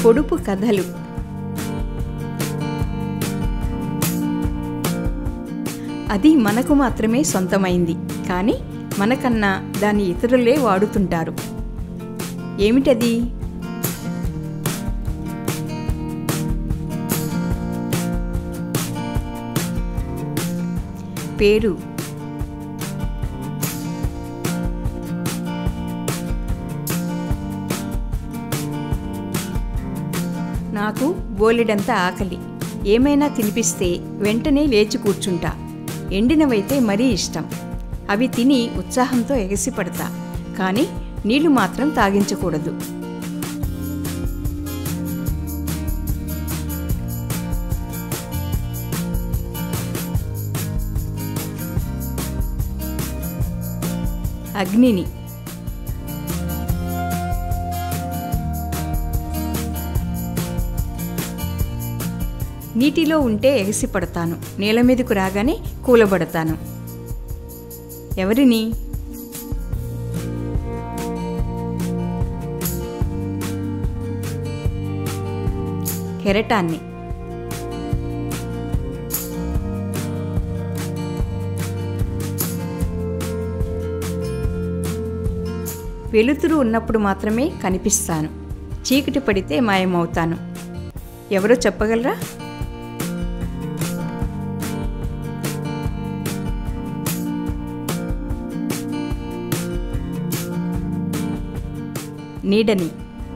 పొడుపు కథలు అది మనకు మాత్రమే సొంతమైంది కానీ మనకన్నా దాన్ని ఇతరులే వాడుతుంటారు ఏమిటది పేరు నాకు బోలెడంత ఆకలి ఏమైనా తినిపిస్తే వెంటనే లేచి కూర్చుంటా ఎండినవైతే మరీ ఇష్టం అవి తిని ఉత్సాహంతో ఎగసిపడతా కానీ నీళ్లు మాత్రం తాగించకూడదు అగ్నిని నీటిలో ఉంటే ఎగసిపడతాను నేల మీదకు రాగానే కూలబడతాను ఎవరిని కెరటాన్ని వెలుతురు ఉన్నప్పుడు మాత్రమే కనిపిస్తాను చీకటి పడితే మాయమవుతాను ఎవరో చెప్పగలరా నీడని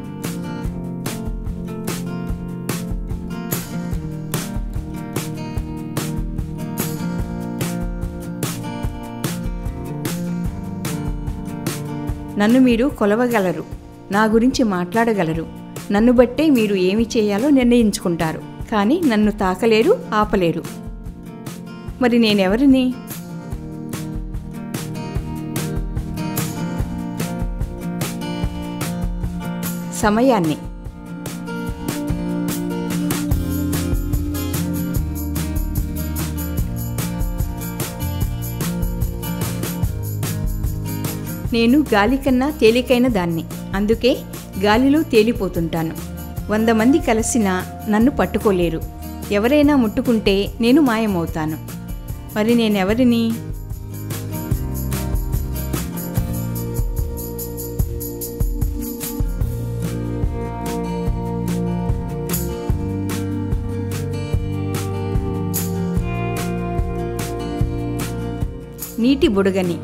నన్ను మీరు కొలవగలరు నా గురించి మాట్లాడగలరు నన్ను బట్టే మీరు ఏమి చేయాలో నిర్ణయించుకుంటారు కానీ నన్ను తాకలేరు ఆపలేరు మరి నేనెవరిని సమయాన్ని నేను గాలి కన్నా తేలికైన దాన్ని అందుకే గాలిలో తేలిపోతుంటాను వంద మంది కలిసినా నన్ను పట్టుకోలేరు ఎవరైనా ముట్టుకుంటే నేను మాయమవుతాను మరి నేనెవరిని నీటి బుడగని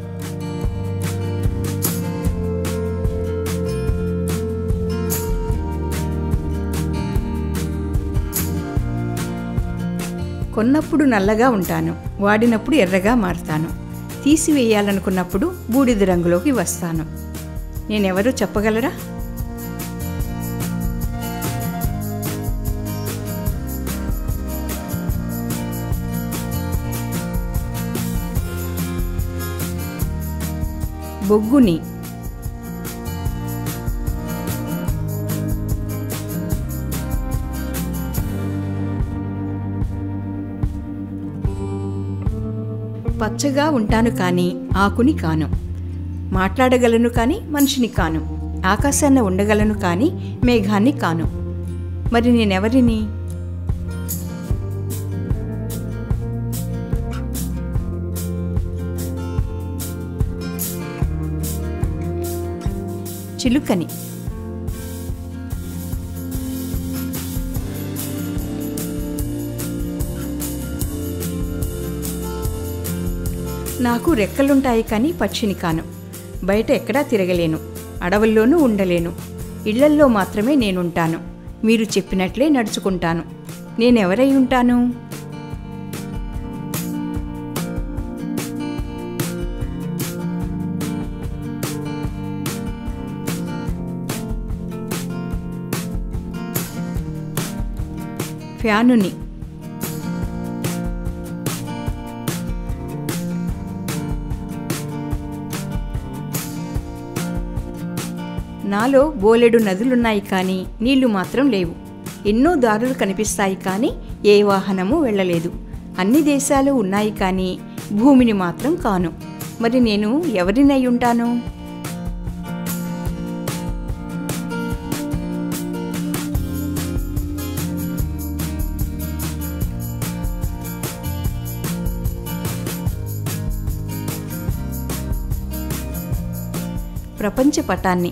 కొన్నప్పుడు నల్లగా ఉంటాను వాడినప్పుడు ఎర్రగా మారుతాను తీసివేయాలనుకున్నప్పుడు బూడిద రంగులోకి వస్తాను నేనెవరో చెప్పగలరా బొగ్గుని పచ్చగా ఉంటాను కానీ ఆకుని కాను మాట్లాడగలను కానీ మనిషిని కాను ఆకాశాన్ని ఉండగలను కానీ మేఘాన్ని కాను మరి నేనెవరిని చిలుకని నాకు రెక్కలుంటాయి కానీ పక్షిని కాను బయట ఎక్కడా తిరగలేను అడవుల్లోనూ ఉండలేను ఇళ్లల్లో మాత్రమే నేనుంటాను మీరు చెప్పినట్లే నడుచుకుంటాను నేనెవరై ఉంటాను ఫ్యానుని నాలో బోలెడు నదులున్నాయి కానీ నీళ్లు మాత్రం లేవు ఎన్నో దారులు కనిపిస్తాయి కానీ ఏ వాహనము వెళ్ళలేదు అన్ని దేశాలు ఉన్నాయి కానీ భూమిని మాత్రం కాను మరి నేను ఎవరినై ఉంటాను ప్రపంచ పటాన్ని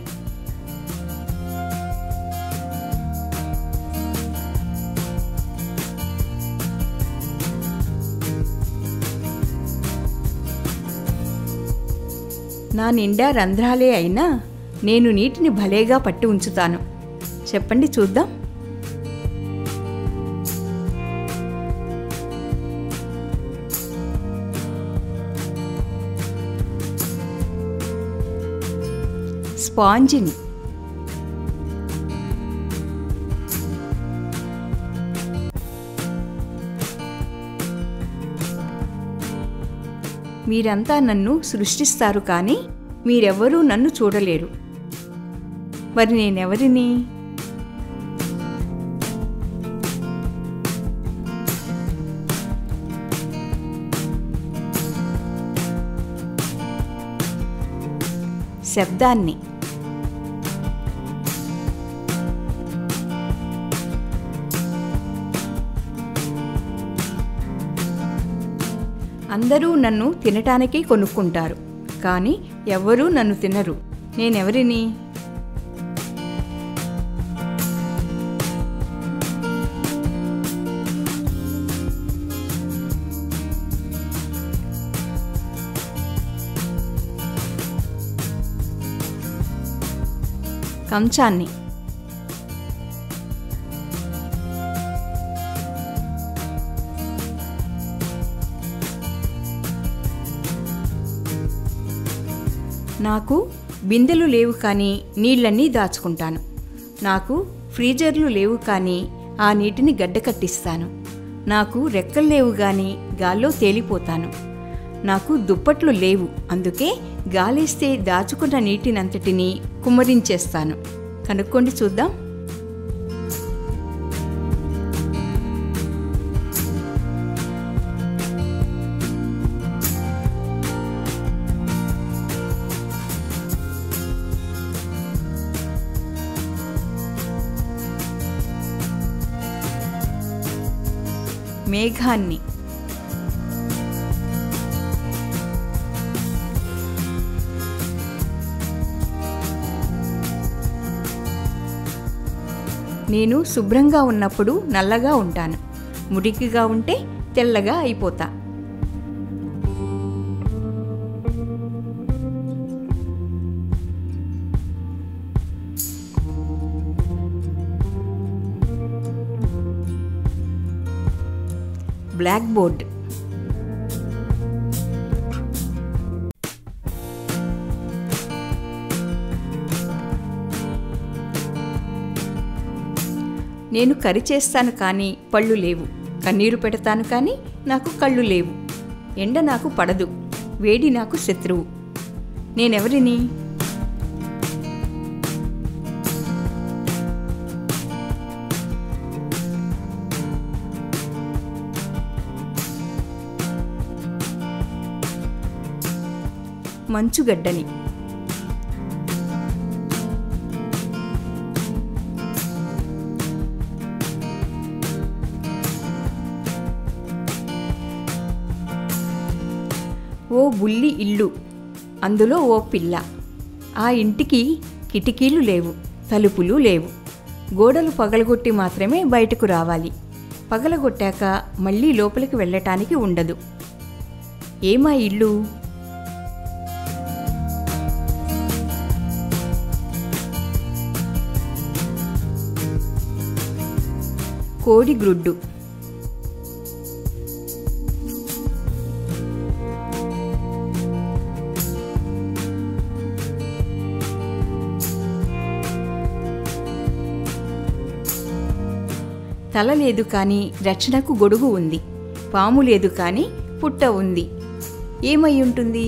నా నిండా రంధ్రాలే అయినా నేను నీటిని భలేగా పట్టి ఉంచుతాను చెప్పండి చూద్దాం స్పాంజిని మీరంతా నన్ను సృష్టిస్తారు కానీ మీరెవ్వరూ నన్ను చూడలేరు మరి నేనెవరిని శబ్దాన్ని అందరూ నన్ను తినటానికే కొనుక్కుంటారు కానీ ఎవ్వరూ నన్ను తినరు నేనెవరిని కంచాన్ని నాకు బిందెలు లేవు కానీ నీళ్ళన్నీ దాచుకుంటాను నాకు ఫ్రీజర్లు లేవు కానీ ఆ నీటిని గడ్డ కట్టిస్తాను నాకు రెక్కలు లేవు కానీ గాల్లో తేలిపోతాను నాకు దుప్పట్లు లేవు అందుకే గాలేస్తే దాచుకున్న నీటినంతటినీ కుమ్మరించేస్తాను కనుక్కోండి చూద్దాం మేఘాన్ని నేను శుభ్రంగా ఉన్నప్పుడు నల్లగా ఉంటాను మురికిగా ఉంటే తెల్లగా అయిపోతా బ్లాక్ బోర్డ్ నేను కరి చేస్తాను కానీ పళ్ళు లేవు కన్నీరు పెడతాను కానీ నాకు కళ్ళు లేవు ఎండ నాకు పడదు వేడి నాకు శత్రువు నేనెవరిని మంచుగడ్డని ఓ బుల్లి ఇల్లు అందులో ఓ పిల్ల ఆ ఇంటికి కిటికీలు లేవు తలుపులు లేవు గోడలు పగలగొట్టి మాత్రమే బయటకు రావాలి పగలగొట్టాక మళ్ళీ లోపలికి వెళ్ళటానికి ఉండదు ఏమా ఇల్లు కోడి గ్రుడ్డు తల లేదు కానీ రక్షణకు గొడుగు ఉంది పాము లేదు కానీ పుట్ట ఉంది ఏమై ఉంటుంది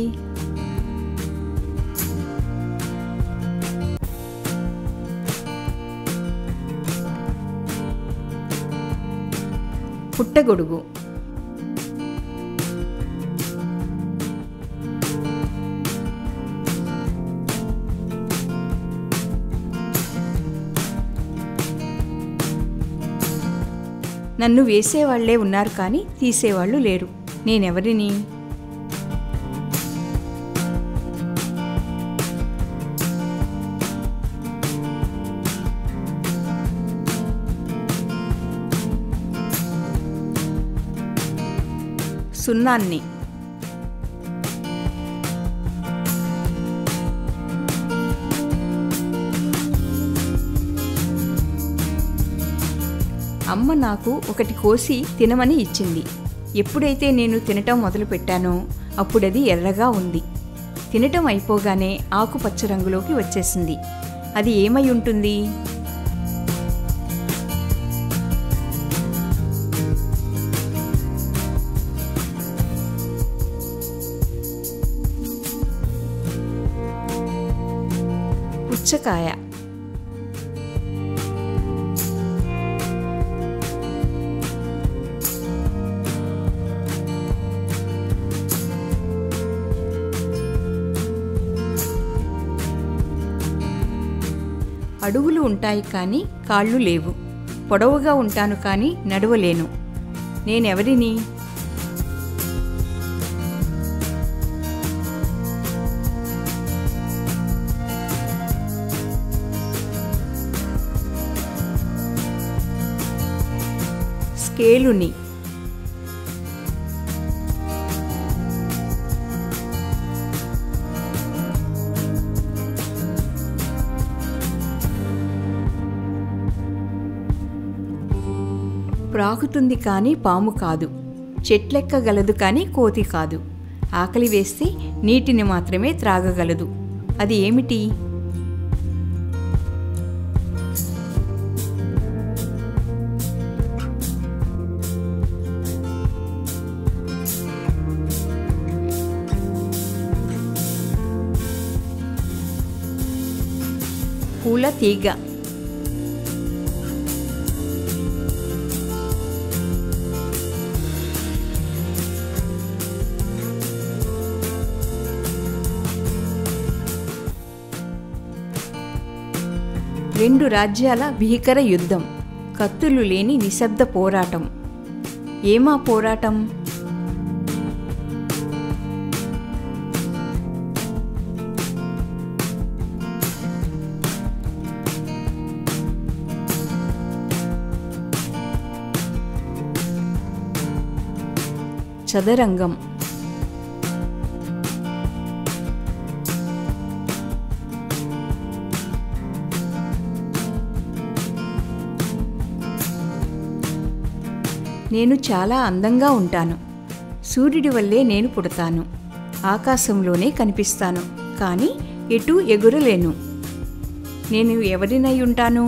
పుట్టగొడుగు నన్ను వేసేవాళ్లే ఉన్నారు కానీ తీసేవాళ్ళు లేరు నేనెవరిని సున్నాన్ని అమ్మ నాకు ఒకటి కోసి తినమని ఇచ్చింది ఎప్పుడైతే నేను తినటం మొదలుపెట్టానో అప్పుడది ఎర్రగా ఉంది తినటం అయిపోగానే ఆకుపచ్చ రంగులోకి వచ్చేసింది అది ఏమై ఉంటుంది పుచ్చకాయ అడుగులు ఉంటాయి కానీ కాళ్ళు లేవు పొడవుగా ఉంటాను కానీ నడవలేను నేనెవరిని స్కేలుని ప్రాకుతుంది కానీ పాము కాదు చెట్లెక్కగలదు కానీ కోతి కాదు ఆకలి వేస్తే నీటిని మాత్రమే త్రాగగలదు అది ఏమిటి పూల తీగ రెండు రాజ్యాల భీకర యుద్ధం కత్తులు లేని నిశ్శబ్ద పోరాటం ఏమా పోరాటం చదరంగం నేను చాలా అందంగా ఉంటాను సూర్యుడి వల్లే నేను పుడతాను ఆకాశంలోనే కనిపిస్తాను కానీ ఎటు ఎగురలేను నేను ఎవరినై ఉంటాను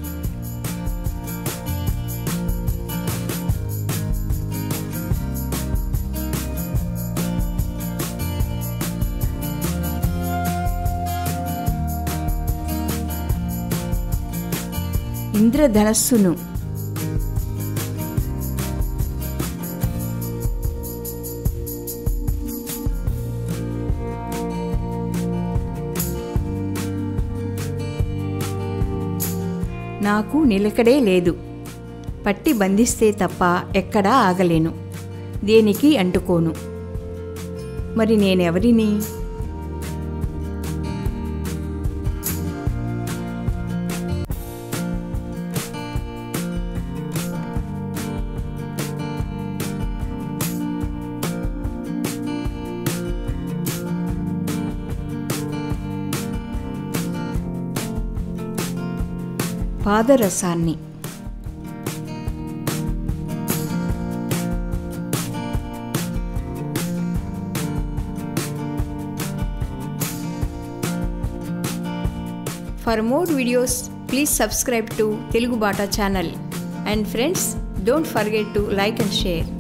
ఇంద్రధనస్సును నాకు నిలకడే లేదు పట్టి బంధిస్తే తప్ప ఎక్కడా ఆగలేను దేనికి అంటుకోను మరి నేనెవరిని పాదరసాన్ని For more videos, please subscribe to Telugu Bata channel. And friends, don't forget to like and share.